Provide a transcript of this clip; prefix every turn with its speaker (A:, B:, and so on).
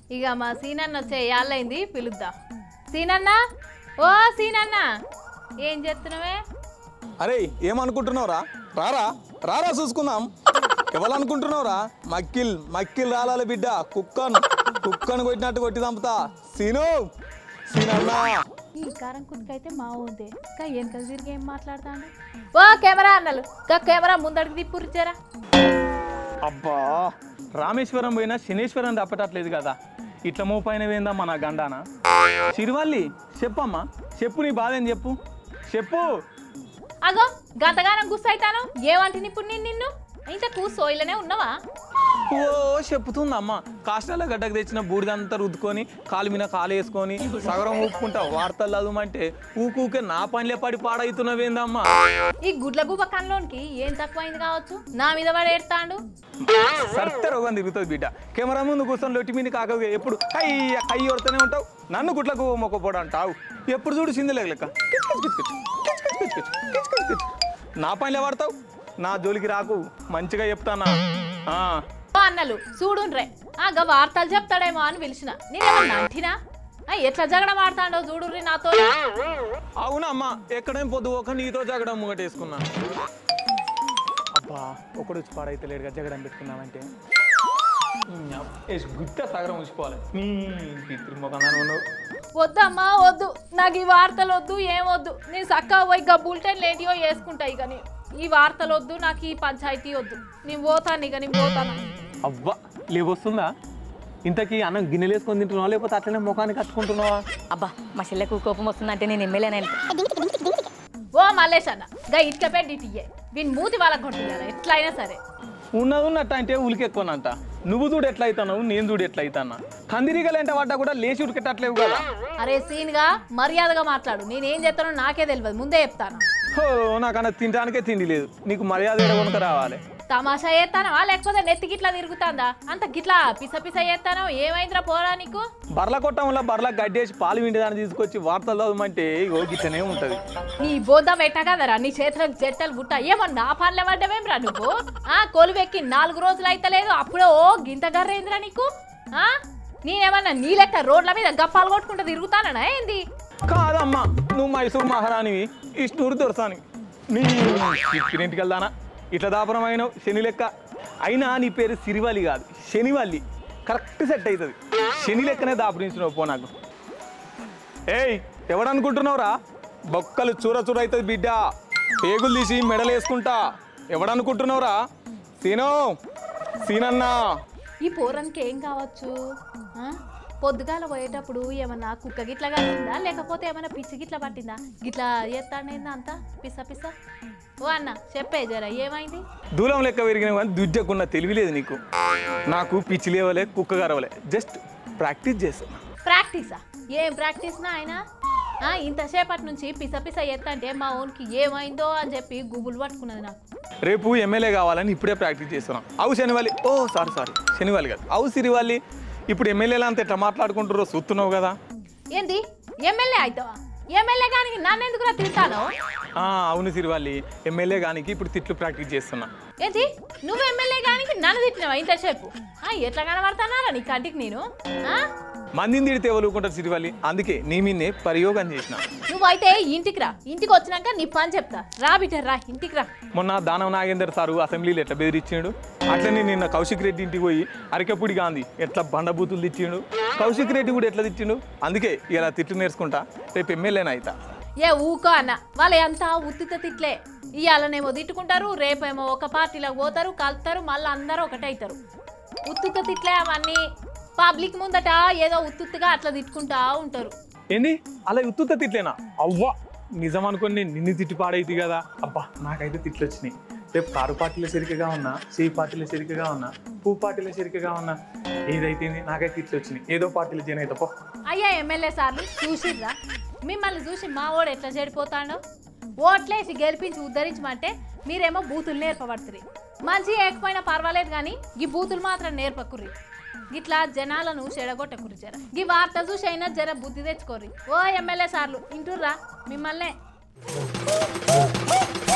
A: ఇక మా సీనన్న వచ్చే యాళ్ళైంది పిలుద్దాం సీనన్న ఓ సీనన్న ఏం చేస్తున్నావే
B: అరే ఏమనుకుంటున్నావురా రారా రారా చూసుకుందాం ఎవరనుకుంటున్నావురా మక్కిల్ మక్కిల్ రాలాలి బిడ్డ కుక్కను కుక్కను కొట్టినట్టు కొట్టి చంపుతా సీను సీనన్నా
A: ఈ కారం కుట్టుకైతే మా ఊదే ఇంకా వెనక తిరిగి ఏం మాట్లాడతాను ఓ కెమెరా అన్నలు ఇంకా కెమెరా ముందడికి తిప్పురిచారా
B: అబ్బా రామేశ్వరం పోయినా శనేశ్వరం తప్పటట్లేదు కదా ఇట్లా మోపైన వేందమ్మా నా గండాన చిరువల్లి చెప్పమ్మా చెప్పు నీ బాధ ఏం చెప్పు చెప్పు
A: అగో గంతగానం గుస్సైతాను ఏమంటిని ఇప్పుడు నేను నిన్ను ఇంతకు సోయిలనే ఉన్నావా
B: ఓ చెప్పుతుందమ్మా కాష్టాల గడ్డకు తెచ్చిన బూడిదంతా రుద్దుకొని కాలు మీద కాలు వేసుకొని సగరం ఊపుకుంటా వార్తలు చదవమంటే ఊకూకే నా పనిలే పడి పాడవుతున్నవేందమ్మా
A: ఈ గుడ్ల గుబ కన్లోనికి ఏం తక్కువైంది కావచ్చు నా మీద వాడు ఏడతాండు
B: సర్త రోగం తిరుగుతుంది బిడ్డ కెమెరా ముందు కూర్చొని లొట్టి మీద కాక ఎప్పుడు కయ్య కయ్యి కొడుతూనే ఉంటావు నన్ను గుట్లకు మొక్కపోడు అంటావు ఎప్పుడు చూడు సింధులేక లెక్క కిచ్ కిచ్ కిచ్ కిచ్ కిచ్ కిచ్ కిచ్ కిచ్ కిచ్. నా పనిలే పడతావు నా జోలికి రాకు మంచిగా చెప్తానా ఆ.
A: ఓ అన్నలు చూడుండ్రే ఆ గా వార్తలు చెప్తాడేమో అని పిలిచిన నేనేమన్నా అంటినా ఆ, ఎట్లా జగడం ఆడతాడో చూడుర్రి నాతో
B: అవునమ్మా ఎక్కడేం పొద్దు ఒక నీతో జగడం ముంగటేసుకున్నా అబ్బా ఒకడు వచ్చి పాడైతే లేడుగా జగడం పెట్టుకున్నామంటే గుట్ట సగరం ఉంచిపోవాలి తిరుమొకందాను ఉన్నావు
A: వద్దమ్మా వద్దు నాకు ఈ వార్తలు వద్దు ఏం వద్దు నేను చక్కగా పోయి గా బులెటిన్ లేటియో వేసుకుంటా ఇక నేను ఈ వార్తలు వద్దు నాకు ఈ పంచాయతీ వద్దు నేను పోతాను ఇక నేను పోతాను
B: అవ్వా లేవొస్తుందా ఇంతకీ అన్నం గిన్నెలు వేసుకొని తింటున్నావా లేకపోతే అట్లనే ముఖానికి కట్టుకుంటున్నావా
C: అబ్బా మా చెల్లెకు కోపం వస్తుందంటే నేను ఎమ్మెల్యేనని
A: ఓ మల్లేష్ అన్న గా ఇటుక పెట్టి ఇయ్యే వీని మూతి వాళ్ళకి కొట్టియాలి ఎట్లయినా సరే
B: ఉన్నది ఉన్నట్టు అంటే ఉలికి ఎక్కువనంట నువ్వు చూడు ఎట్లా అవుతావు నేను చూడు ఎట్లా అవుతానా కందిరీగలు అంటే పడ్డా కూడా లేచి ఉడికెట్టట్లేవు కదా
A: అరే సీన్గా మర్యాదగా మాట్లాడు నేనేం చేస్తానో నాకే తెలియదు ముందే చెప్తాను
B: హో నాకన్నా తినడానికే తిండి లేదు నీకు మర్యాద ఎడగొనక రావాలి
A: తమాషా చేస్తానవా లేకపోతే నెత్తి గిట్లా తిరుగుతాందా అంత గిట్లా పిస పిస చేస్తానో ఏమైందిరా పోరా నీకు
B: బర్ల కొట్టంలో బర్ల గడ్డేసి పాలు విండేదాన్ని తీసుకొచ్చి వార్తలు చదవమంటే ఇగో గిట్లనే ఉంటది
A: నీ బోధ పెట్ట కదరా నీ చేతులకు చెట్టలు గుట్ట ఏమో నా పనులు పడ్డమేమ్రా నువ్వు ఆ కొలువెక్కి నాలుగు రోజులు అయితలేదు అప్పుడే ఓ గింత గర్రేంద్రా నీకు ఆ నేనేమన్నా నీ లెక్క రోడ్ల మీద గప్పాలు కొట్టుకుంటూ తిరుగుతానా ఏంది
B: కాదమ్మా నువ్వు మైసూర్ మహారాణివి ఇష్టూరు దొరసాని నీ ఇంటికి వెళ్దానా ఇట్లా దాపరం అయినావు శని లెక్క అయినా నీ పేరు సిరివల్లి కాదు శనివల్లి కరెక్ట్ సెట్ అవుతుంది శని లెక్కనే దాపరించినావు పో నాకు ఏయ్ ఎవడనుకుంటున్నావురా బొక్కలు చూర చూర అవుతుంది బిడ్డ పేగులు తీసి మెడలు వేసుకుంటా ఎవడనుకుంటున్నావురా సీనో సీనన్నా
A: ఈ పోరానికి ఏం కావచ్చు ఆ? పొద్దుగాల పోయేటప్పుడు ఏమన్నా కుక్క గిట్ల కాలిందా లేకపోతే ఏమన్నా పిచ్చి గిట్ల పట్టిందా గిట్లా ఎత్తాడైందా అంతా పిస పిస ఓ అన్న చెప్పే జర ఏమైంది
B: దూలం లెక్క పెరిగిన కానీ దుడ్డకున్న తెలివి లేదు నీకు నాకు పిచ్చి లేవలే కుక్క గరవలే జస్ట్ ప్రాక్టీస్ చేస్తాను
A: ప్రాక్టీసా ఏం ప్రాక్టీస్ నా ఆయన ఆ, ఇంతసేపటి నుంచి పిస పిస ఎత్తంటే మా ఓన్కి ఏమైందో అని చెప్పి గుబులు పట్టుకున్నది నాకు
B: రేపు ఎమ్మెల్యే కావాలని ఇప్పుడే ప్రాక్టీస్ చేస్తున్నాం అవు శనివాలి ఓ సారీ సారీ శనివాలి కాదు అవు సిరివాలి ఇప్పుడు ఎమ్మెల్యేలు అంతా ఎట్లా మాట్లాడుకుంటారో చూస్తున్నావు కదా
A: ఏంది ఎమ్మెల్యే అవుతావా ఎమ్మెల్యే కానీ నన్ను ఎందుకురా తింటాను
B: ఆ, అవును సిరివాలి ఎమ్మెల్యే గానికి ఇప్పుడు తిట్లు ప్రాక్టీస్ చేస్తున్నా
A: ఏంటి నువ్వు ఎమ్మెల్యే కానీ నన్ను తిట్టినావా ఇంతసేపు ఆ, ఎట్లా కనబడతానారా నీ కంటికి నేను ఆ?
B: మందిని తిడితే ఎవరుకుంటారు సిరివాలి అందుకే నీ మీన్నే ప్రయోగం చేసిన
A: నువ్వైతే ఇంటికి రా ఇంటికి వచ్చినాక నీ పని చెప్తా రా బిడ్డ రా ఇంటికి రా
B: మొన్న దానవ నాగేందర్ సారు అసెంబ్లీలో ఎట్లా బెదిరించాడు అట్లనే నిన్న కౌశిక్ రెడ్డి ఇంటికి పోయి అరికపుడి గాంధీ ఎట్లా బండబూతులు తెచ్చిండు కౌశిక్ రెడ్డి కూడా ఎట్లా తెచ్చిండు అందుకే ఇలా తిట్లు నేర్చుకుంటా రేపు ఎమ్మెల్యేనా అయితా
A: ఏ ఊకో అన్న వాళ్ళు ఎంత ఉత్తిత తిట్లే ఇవాళనేమో తిట్టుకుంటారు రేపేమో ఒక పార్టీలోకి పోతారు కలుతారు మళ్ళీ అందరూ ఒకటే అవుతారు ఉత్తుత తిట్లే అవన్నీ పబ్లిక్ ముందట ఏదో ఉత్తుత్తుగా అట్లా తిట్టుకుంటా ఉంటారు
B: ఏంది అలా ఉత్తుత తిట్లేనా అవ్వా నిజం అనుకొని నేను నిన్ను తిట్టి పాడైతే కదా అబ్బా నాకైతే తిట్లు వచ్చినాయి రేపు కారు పార్టీలో సరికగా ఉన్నా సి పార్టీలో సరికగా ఉన్నా పూ పార్టీలో సరికగా ఉన్నా ఏదైతే నాకైతే తిట్లు వచ్చినాయి ఏదో పార్టీలో జైన్ అయితే పో
A: అయ్యా ఎమ్మెల్యే సార్లు చూసిర్రా మిమ్మల్ని చూసి మా ఓడు ఎట్లా చెడిపోతాడో ఓట్లేసి గెలిపించి ఉద్ధరించమంటే మీరేమో బూతులు నేర్పబడుతుంది మంచి ఏకపోయినా పర్వాలేదు కానీ ఈ బూతులు మాత్రం నేర్పకుర్రి గిట్లా జనాలను చెడగొట్టకుర్రి జర ఈ వార్త చూసి అయినా జర బుద్ధి తెచ్చుకోర్రి ఓ ఎమ్మెల్యే సార్లు ఇంటుర్రా మిమ్మల్నే